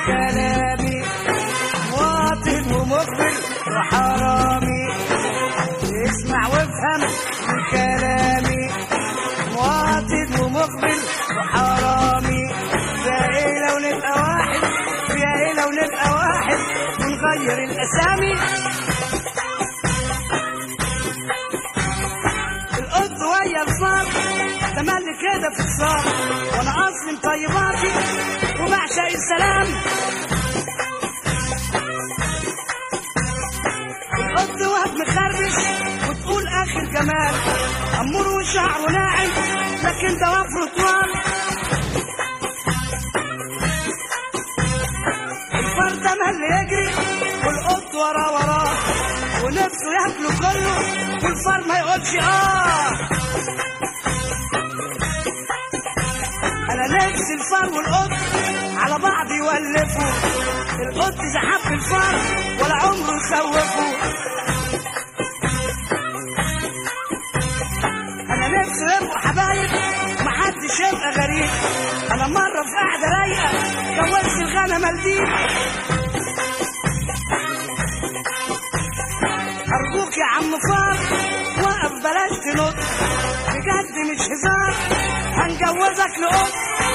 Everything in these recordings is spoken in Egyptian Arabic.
كلامي مواطن ومخبر وحرامي اسمع وافهم من كلامي مواطن ومخبر وحرامي يا ايه لو نبقى واحد يا ايه لو نبقى واحد ونغير الاسامي القط ويا الفار تملي كده في اتصال وانا اصلي مطيباتي وبعشق السلام القط وهب مخربش وتقول اخر جمال امور وشعره ناعم لكن ده وفره طوال الفار ده اللي يجري والقط وراه وراه ونفسه ياكله كله والفار ما يقولش اه انا نفسي الفار والقط على بعض يولفوا القط زحف الفار ولا عمره يخوفه انا نفسي يبقوا حبايب محدش يبقى غريب انا مره في قعده رايقه جوزت الغنم الديب ارجوك يا عم فار وقف بلاش تنط بجد مش هزار هنجوزك لقط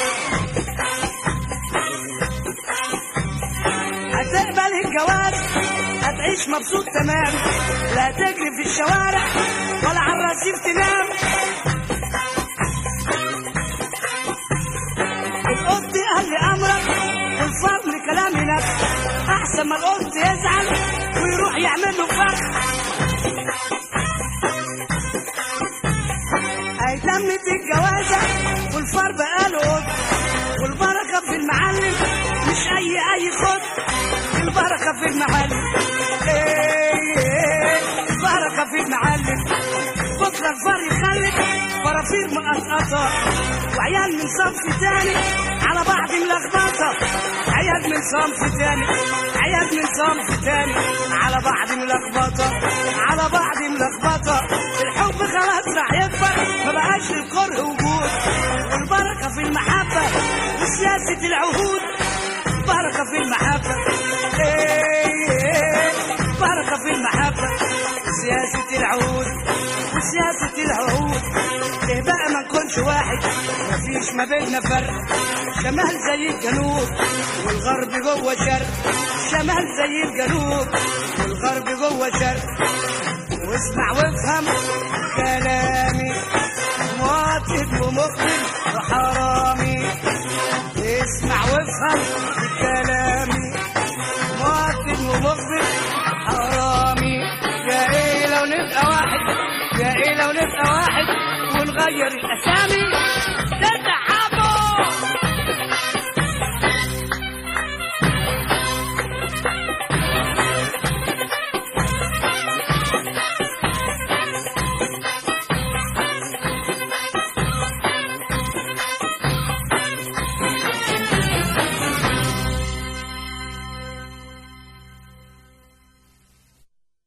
هتقبل الجواز هتعيش مبسوط تمام لا تجري في الشوارع ولا على الرصيف تنام القط قال لي امرك والفار لكلامي نفس احسن ما القط يزعل ويروح يعمل له فخ هيتمت الجوازه والفار بقاله قط والبركه في المعلم مش اي اي خط البركه في المعلم إيه إيه البركه في المعلم بكره الفار يخلف فرافير مقطقطه وعيال من صنف تاني على بعض ملخبطه عيال من صنف تاني عيال من صنف تاني على بعض ملخبطه على بعض ملخبطه الحب خلاص راح يكبر ما بقاش للكره وجود والبركه في المحبه وسياسه العهود بركه في المحبه إيه إيه بركه في المحبه سياسه العهود وسياسه العهود ليه بقى ما نكونش واحد مفيش ما بيننا فرق شمال زي الجنوب والغرب جوه شرق شمال زي الجنوب والغرب جوه شرق واسمع وافهم كلامي مواطن ومخبر وحرامي اسمع وافهم كلامي مواطن ومخبر حرامي يا ايه لو نبقى واحد يا ايه لو نبقى واحد ونغير الاسامي ترجع